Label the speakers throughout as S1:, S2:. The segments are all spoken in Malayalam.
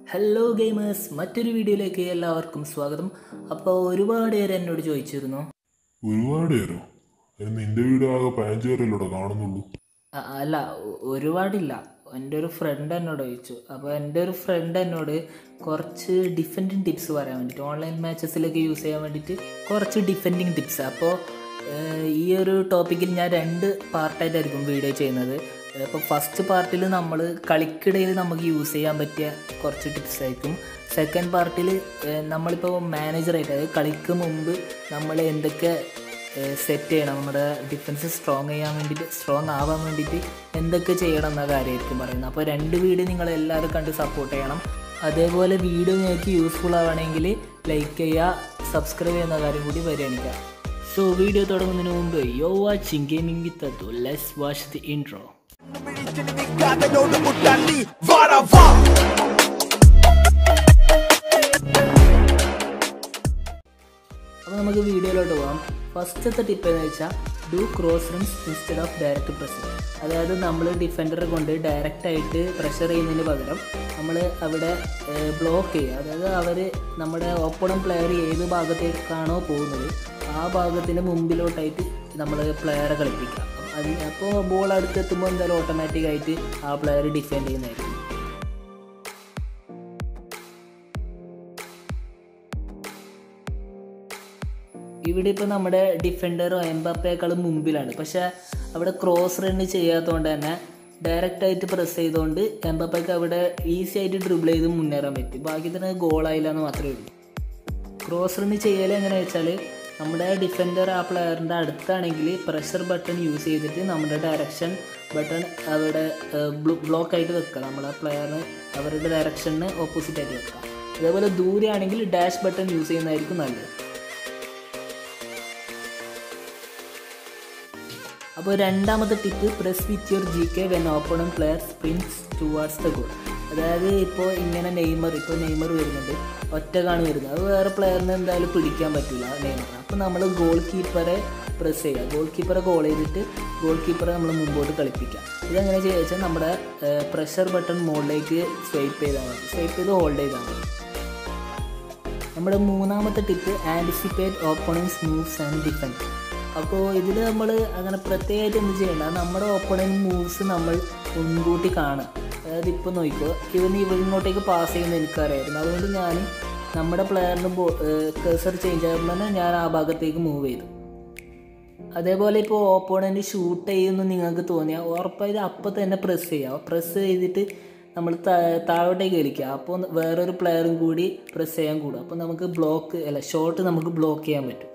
S1: ഹലോ ഗെയിമേഴ്സ് മറ്റൊരു വീഡിയോയിലേക്ക് എല്ലാവർക്കും സ്വാഗതം അപ്പോൾ ഒരുപാട് പേര് എന്നോട് ചോദിച്ചിരുന്നു
S2: ഒരുപാട് പേരോ അതിന് നിന്റെ വീട് ആകെ പതിനഞ്ച് പേരല്ലോടെ കാണുന്നുള്ളൂ
S1: അ- അല്ല ഒ- ഒരുപാടില്ല എൻ്റെ ഒരു ഫ്രണ്ട് എന്നോട് ചോദിച്ചു അപ്പോൾ എൻ്റെ ഒരു ഫ്രണ്ട് എന്നോട് കുറച്ച് ഡിഫെൻഡിങ് ടിപ്സ് പറയാൻ വേണ്ടിയിട്ട് ഓൺലൈൻ മാച്ചസിലൊക്കെ യൂസ് ചെയ്യാൻ വേണ്ടിയിട്ട് കുറച്ച് ഡിഫെൻഡിങ് ടിപ്സ് അപ്പോൾ ഈ ഒരു ടോപ്പിക്കിൽ ഞാൻ രണ്ട് പാർട്ടായിട്ടായിരിക്കും വീഡിയോ ചെയ്യുന്നത് അപ്പോൾ ഫസ്റ്റ് പാർട്ടിൽ നമ്മൾ കളിക്കിടയിൽ നമുക്ക് യൂസ് ചെയ്യാൻ പറ്റിയ കുറച്ച് ടിപ്സ് ആയിരിക്കും സെക്കൻഡ് പാർട്ടിൽ നമ്മളിപ്പോൾ മാനേജറായിട്ട് അതായത് കളിക്ക് മുമ്പ് നമ്മൾ എന്തൊക്കെ സെറ്റ് ചെയ്യണം നമ്മുടെ ഡിഫൻസ് സ്ട്രോങ് ചെയ്യാൻ വേണ്ടിയിട്ട് സ്ട്രോങ് ആവാൻ വേണ്ടിയിട്ട് എന്തൊക്കെ ചെയ്യണം എന്ന കാര്യമായിരിക്കും പറയുന്നത് അപ്പോൾ രണ്ട് വീഡിയോ നിങ്ങൾ എല്ലാവരും കണ്ട് സപ്പോർട്ട് ചെയ്യണം അതേപോലെ വീഡിയോ നിങ്ങൾക്ക് യൂസ്ഫുൾ ആവണമെങ്കിൽ ലൈക്ക് ചെയ്യുക സബ്സ്ക്രൈബ് ചെയ്യുന്ന കാര്യം കൂടി പരിഗണിക്കുക സോ വീഡിയോ തുടങ്ങുന്നതിന് മുമ്പ് യോ വാച്ചിങ് ഗെയിമിംഗ് വിത്ത് അതു ലെറ്റ്സ് വാച്ച് ദി ഇൻട്രോ
S3: കാതലോട് മുട്ടാണ്ടി വാടാ വാ
S1: അപ്പോൾ നമുക്ക് വീഡിയോയിലോട്ട് പോകാം ഫസ്റ്റത്തെ ടിപ്പ് എന്ന് വെച്ചാൽ do cross runs instead of direct pressure അതായത് നമ്മൾ ഡിഫൻഡറെ കൊണ്ട് ഡയറക്റ്റ് ആയിട്ട് പ്രഷർ ചെയ്യുന്നതിന് പകരം നമ്മൾ അവിടെ ബ്ലോക്ക് ചെയ്യുക അതായത് അവർ നമ്മുടെ ഓപ്പണം പ്ലെയർ ഏത് ഭാഗത്തേക്കാണോ പോകുന്നത് ആ ഭാഗത്തിന് മുമ്പിലോട്ടായിട്ട് നമ്മൾ പ്ലെയറെ കളിപ്പിക്കുക അതിന് അപ്പോൾ ബോൾ അടുത്തെത്തുമ്പോൾ എന്തായാലും ഓട്ടോമാറ്റിക്കായിട്ട് ആ പ്ലെയർ ഡിഫെൻഡ് ചെയ്യുന്നതായിരിക്കും ഇവിടെ ഇപ്പോൾ നമ്മുടെ ഡിഫൻഡറും എംബാപ്പയേക്കാളും മുമ്പിലാണ് പക്ഷേ അവിടെ ക്രോസ് റണ്ണ് ചെയ്യാത്തതുകൊണ്ട് തന്നെ ഡയറക്റ്റ് ആയിട്ട് പ്രസ് ചെയ്തുകൊണ്ട് എംബാപ്പയ്ക്ക് അവിടെ ഈസി ആയിട്ട് ഡ്രിബിൾ ചെയ്ത് മുന്നേറാൻ പറ്റി ബാക്കി തന്നെ ഗോളായില്ല എന്ന് മാത്രമേ ഉള്ളൂ ക്രോസ് റണ്ണ് ചെയ്യൽ എങ്ങനെ വെച്ചാൽ നമ്മുടെ ഡിഫൻഡർ ആ പ്ലെയറിൻ്റെ അടുത്താണെങ്കിൽ പ്രഷർ ബട്ടൺ യൂസ് ചെയ്തിട്ട് നമ്മുടെ ഡയറക്ഷൻ ബട്ടൺ അവിടെ ബ്ലോക്ക് ആയിട്ട് വെക്കുക നമ്മൾ ആ പ്ലെയറിന് അവരുടെ ഡയറക്ഷന് ഓപ്പോസിറ്റ് ആയിട്ട് വെക്കുക അതേപോലെ ദൂരെയാണെങ്കിൽ ഡാഷ് ബട്ടൺ യൂസ് ചെയ്യുന്നതായിരിക്കും നല്ലത് അപ്പോൾ രണ്ടാമത്തെ tip press with your G K when opponent player sprints towards the goal അതായത് ഇപ്പോൾ ഇങ്ങനെ നെയ്മർ ഇപ്പോൾ നെയ്മർ വരുന്നുണ്ട് ഒറ്റക്കാണ് വരുന്നത് അത് വേറെ പ്ലെയറിന് എന്തായാലും പിടിക്കാൻ പറ്റില്ല നെയ്മർ അപ്പോൾ നമ്മൾ ഗോൾ കീപ്പറെ പ്രസ് ചെയ്യുക ഗോൾ കീപ്പറെ ഗോൾ ചെയ്തിട്ട് ഗോൾ കീപ്പറെ നമ്മൾ മുമ്പോട്ട് കളിപ്പിക്കുക ഇതെങ്ങനെ ചെയ്യുക വെച്ചാൽ നമ്മുടെ പ്രഷർ ബട്ടൺ മുകളിലേക്ക് സ്വൈപ്പ് ചെയ്താൽ മതി സ്വൈപ്പ് ചെയ്ത് ഹോൾഡ് ചെയ്താൽ മതി നമ്മുടെ മൂന്നാമത്തെ tip anticipate opponents moves and defend അപ്പോൾ ഇതിൽ നമ്മൾ അങ്ങനെ പ്രത്യേകമായിട്ട് എന്ത് ചെയ്യണ്ട നമ്മുടെ ഓപ്പണൻറ്റ് മൂവ്സ് നമ്മൾ മുൻകൂട്ടി കാണുക അതായത് ഇപ്പോൾ നോക്കിക്കോ ഇവന് ഇവ ഇങ്ങോട്ടേക്ക് പാസ് ചെയ്യുന്ന എനിക്കറിയായിരുന്നു അതുകൊണ്ട് ഞാൻ നമ്മുടെ പ്ലെയറിന് കേസർ ചേഞ്ച് ആകുമ്പോൾ തന്നെ ഞാൻ ആ ഭാഗത്തേക്ക് മൂവ് ചെയ്തു അതേപോലെ ഇപ്പോൾ ഓപ്പോണൻറ്റ് ഷൂട്ട് ചെയ്യുമെന്ന് നിങ്ങൾക്ക് തോന്നിയാൽ ഉറപ്പായത് അപ്പം തന്നെ പ്രസ് ചെയ്യുക പ്രസ് ചെയ്തിട്ട് നമ്മൾ താഴോട്ടേക്ക് കളിക്കുക അപ്പോൾ വേറൊരു പ്ലെയറും കൂടി പ്രസ് ചെയ്യാൻ കൂടും അപ്പോൾ നമുക്ക് ബ്ലോക്ക് അല്ല ഷോട്ട് നമുക്ക് ബ്ലോക്ക് ചെയ്യാൻ പറ്റും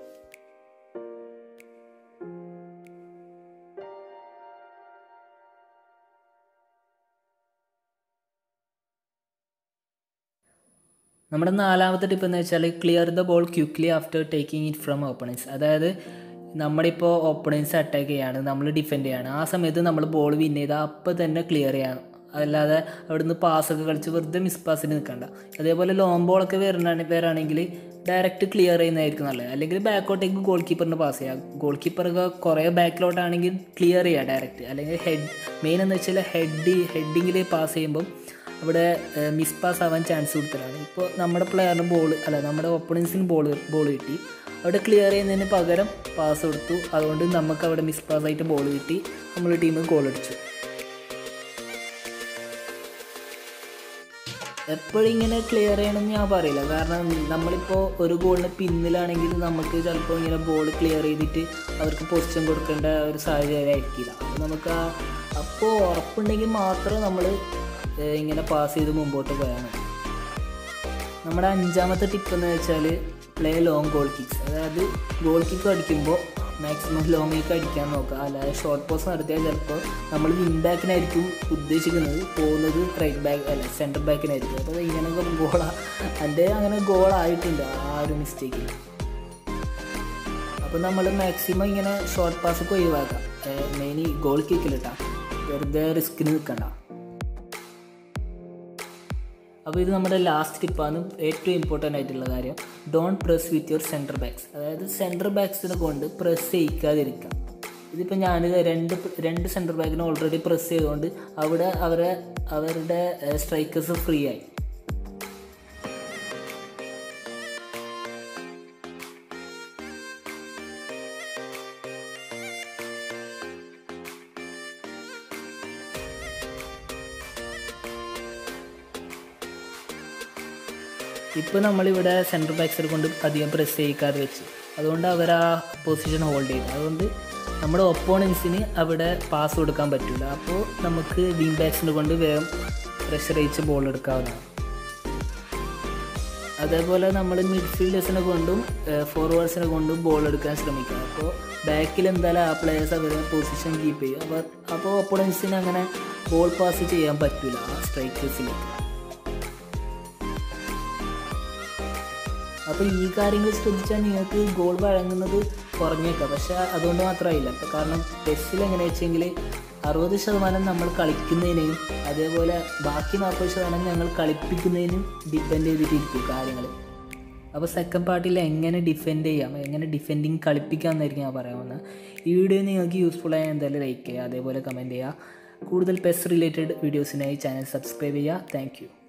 S1: നമ്മുടെ നാലാമത്തെ ടിപ്പ് എന്ന് വെച്ചാൽ clear the ball quickly after taking it from opponents അതായത് നമ്മളിപ്പോൾ ഓപ്പണൻസ് അറ്റാക്ക് ചെയ്യാണ് നമ്മൾ ഡിഫെൻഡ് ചെയ്യാണ് ആ സമയത്ത് നമ്മൾ ബോൾ വിൻ ചെയ്താൽ അപ്പോൾ തന്നെ ക്ലിയർ ചെയ്യണം അല്ലാതെ അവിടുന്ന് പാസ്സൊക്കെ കളിച്ച് വെറുതെ മിസ് പാസിന് നിൽക്കണ്ട അതേപോലെ ലോങ് ബോളൊക്കെ വരണ വരാണെങ്കിൽ ഡയറക്റ്റ് ക്ലിയർ ചെയ്യുന്നതായിരിക്കും നല്ലത് അല്ലെങ്കിൽ ബാക്കോട്ടേക്ക് ഗോൾ കീപ്പറിന് പാസ് ചെയ്യുക ഗോൾ കീപ്പറൊക്കെ കുറേ ബാക്കിലോട്ടാണെങ്കിൽ ക്ലിയർ ചെയ്യുക ഡയറക്റ്റ് അല്ലെങ്കിൽ ഹെഡ് മെയിൻ എന്ന് വെച്ചാൽ ഹെഡ് ഹെഡിങ്ങിൽ പാസ് ചെയ്യുമ്പം അവിടെ മിസ് പാസ് ആവാൻ ചാൻസ് കൊടുത്തലാണ് ഇപ്പോൾ നമ്മുടെ പ്ലെയറിന് ബോൾ അല്ല നമ്മുടെ ഓപ്പണൻസിന് ബോൾ ബോൾ കിട്ടി അവിടെ ക്ലിയർ ചെയ്യുന്നതിന് പകരം പാസ് കൊടുത്തു അതുകൊണ്ട് നമുക്ക് അവിടെ മിസ് പാസ് ആയിട്ട് ബോൾ കിട്ടി നമ്മൾ ടീം ഗോൾ അടിച്ചു എപ്പോഴും ഇങ്ങനെ ക്ലിയർ ചെയ്യണമെന്ന് ഞാൻ പറയില്ല കാരണം നമ്മളിപ്പോൾ ഒരു ഗോളിന് പിന്നിലാണെങ്കിൽ നമുക്ക് ചിലപ്പോൾ ഇങ്ങനെ ബോൾ ക്ലിയർ ചെയ്തിട്ട് അവർക്ക് പൊസിഷൻ കൊടുക്കേണ്ട ഒരു സാഹചര്യം ആയിരിക്കില്ല അപ്പോൾ നമുക്ക് ആ അപ്പോൾ ഉറപ്പുണ്ടെങ്കിൽ മാത്രം നമ്മൾ ഇങ്ങനെ പാസ് ചെയ്ത് മുമ്പോട്ട് പോയാൽ മതി നമ്മുടെ അഞ്ചാമത്തെ ടിപ്പ് എന്ന് വെച്ചാൽ പ്ലേ ലോങ് ഗോൾ കിക്സ് അതായത് ഗോൾ കിക്ക് അടിക്കുമ്പോൾ മാക്സിമം ലോങ്ങിലേക്ക് അടിക്കാൻ നോക്കുക അല്ലാതെ ഷോർട്ട് പോസ് നടത്തിയാൽ ചിലപ്പോൾ നമ്മൾ വിൻ ബാക്കിനായിരിക്കും ഉദ്ദേശിക്കുന്നത് പോകുന്നത് റൈറ്റ് ബാക്ക് അല്ല സെൻറ്റർ ബാക്കിനായിരിക്കും അപ്പോൾ ഇങ്ങനെയൊക്കെ ഗോളാ എൻ്റെ അങ്ങനെ ഗോളായിട്ടുണ്ട് ആ ഒരു മിസ്റ്റേക്കിൽ അപ്പോൾ നമ്മൾ മാക്സിമം ഇങ്ങനെ ഷോർട്ട് പാസ്സൊക്കെ ഒഴിവാക്കാം മെയിൻ ഗോൾ കിക്കിലിട്ടാ വെറുതെ റിസ്കിന് നിൽക്കണ്ട അപ്പോൾ ഇത് നമ്മുടെ ലാസ്റ്റ് ടിപ്പാണ് ഏറ്റവും ഇമ്പോർട്ടൻ്റ് ആയിട്ടുള്ള കാര്യം don't press with your centre backs അതായത് സെൻറ്റർ ബാക്സിനെ കൊണ്ട് പ്രസ് ചെയ്യിക്കാതിരിക്കുക ഇതിപ്പോൾ ഞാൻ രണ്ട് രണ്ട് സെൻറ്റർ ബാക്കിനെ ഓൾറെഡി പ്രസ് ചെയ്തുകൊണ്ട് അവിടെ അവരെ അവരുടെ സ്ട്രൈക്കേഴ്സ് ഫ്രീ ആയി ഇപ്പോൾ നമ്മളിവിടെ സെൻട്രൽ ബാക്സർ കൊണ്ട് അധികം പ്രസ് ചെയ്യിക്കാതെ വെച്ച് അതുകൊണ്ട് അവർ ആ പൊസിഷൻ ഹോൾഡ് ചെയ്തു അതുകൊണ്ട് നമ്മുടെ ഒപ്പോണൻസിന് അവിടെ പാസ് കൊടുക്കാൻ പറ്റില്ല അപ്പോൾ നമുക്ക് വിങ് ബാക്സിനെ കൊണ്ട് വേഗം പ്രഷർ അയച്ച് ബോൾ എടുക്കാവുന്നതാണ് അതേപോലെ നമ്മൾ മിഡ്ഫീൽഡേഴ്സിനെ കൊണ്ടും ഫോർവേഡ്സിനെ കൊണ്ടും ബോൾ എടുക്കാൻ ശ്രമിക്കുക അപ്പോൾ ബാക്കിൽ എന്തായാലും ആ പ്ലേയേഴ്സ് അവരെ പൊസിഷൻ കീപ്പ് ചെയ്യും അവർ അപ്പോൾ ഒപ്പോണൻസിന് അങ്ങനെ ബോൾ പാസ് ചെയ്യാൻ പറ്റില്ല ആ സ്ട്രൈക്കേഴ്സിലേക്ക് അപ്പോൾ ഈ കാര്യങ്ങൾ ശ്രദ്ധിച്ചാൽ നിങ്ങൾക്ക് ഗോൾ വഴങ്ങുന്നത് കുറഞ്ഞേക്കാം പക്ഷെ അതുകൊണ്ട് മാത്രമായില്ല ഇപ്പോൾ കാരണം ടെസ്റ്റിൽ എങ്ങനെ വെച്ചെങ്കിൽ അറുപത് ശതമാനം നമ്മൾ കളിക്കുന്നതിനെയും അതേപോലെ ബാക്കി നാൽപ്പത് ശതമാനം ഞങ്ങൾ കളിപ്പിക്കുന്നതിനും ഡിപ്പെൻഡ് ചെയ്തിട്ടിരിക്കും കാര്യങ്ങൾ അപ്പോൾ സെക്കൻഡ് പാർട്ടിൽ എങ്ങനെ ഡിഫെൻഡ് ചെയ്യാം എങ്ങനെ ഡിഫെൻഡിങ് കളിപ്പിക്കാം എന്നായിരിക്കും ഞാൻ പറയാവുന്നത് ഈ വീഡിയോ നിങ്ങൾക്ക് യൂസ്ഫുൾ ആയ എന്തായാലും ലൈക്ക് ചെയ്യുക അതേപോലെ കമൻറ്റ് ചെയ്യുക കൂടുതൽ പെസ് റിലേറ്റഡ് വീഡിയോസിനായി ചാനൽ സബ്സ്ക്രൈബ് ചെയ്യുക താങ്ക്